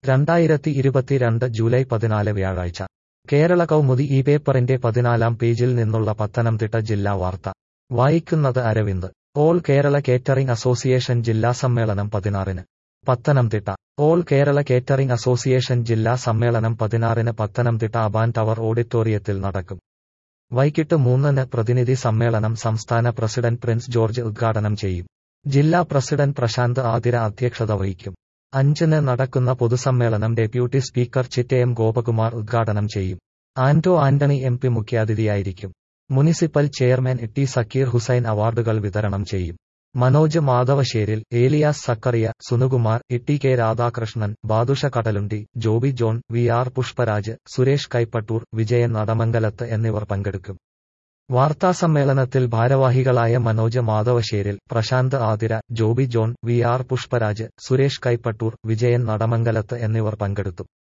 രണ്ടായിരത്തി ഇരുപത്തിരണ്ട് ജൂലൈ പതിനാല് വ്യാഴാഴ്ച കേരള കൗമുദി ഈ പേപ്പറിന്റെ പതിനാലാം പേജിൽ നിന്നുള്ള പത്തനംതിട്ട ജില്ലാ വാർത്ത വായിക്കുന്നത് Aravind all Kerala catering association ജില്ലാ സമ്മേളനം പതിനാറിന് Pathanamthitta all Kerala catering association ജില്ലാ സമ്മേളനം പതിനാറിന് പത്തനംതിട്ട അബാൻ ടവർ ഓഡിറ്റോറിയത്തിൽ നടക്കും വൈകിട്ട് മൂന്നിന് പ്രതിനിധി സമ്മേളനം സംസ്ഥാന പ്രസിഡന്റ് പ്രിൻസ് ജോർജ് ഉദ്ഘാടനം ചെയ്യും ജില്ലാ പ്രസിഡന്റ് പ്രശാന്ത് ആതിര അധ്യക്ഷത വഹിക്കും അഞ്ചിന് നടക്കുന്ന പൊതുസമ്മേളനം ഡെപ്യൂട്ടി സ്പീക്കർ ചിറ്റയം ഗോപകുമാർ ഉദ്ഘാടനം ചെയ്യും ആന്റോ ആന്റണി എം പി മുഖ്യാതിഥിയായിരിക്കും municipal chairman T Zakir Hussain അവാർഡുകൾ വിതരണം ചെയ്യും Manoj Madhavasseril Elias Zachariah Sunukumar E K Radhakrishnan Badusha Kadalundi Joby John V R Pushparaj Suresh Kaipattoor Vijayan Nadamangalath എന്നിവർ പങ്കെടുക്കും വാർത്താസമ്മേളനത്തിൽ ഭാരവാഹികളായ മനോജ് മാധവശേരിൽ പ്രശാന്ത് ആതിര ജോബി ജോൺ വി ആർ പുഷ്പരാജ് സുരേഷ് കൈപ്പട്ടൂർ വിജയൻ നടമംഗലത്ത് എന്നിവർ പങ്കെടുത്തു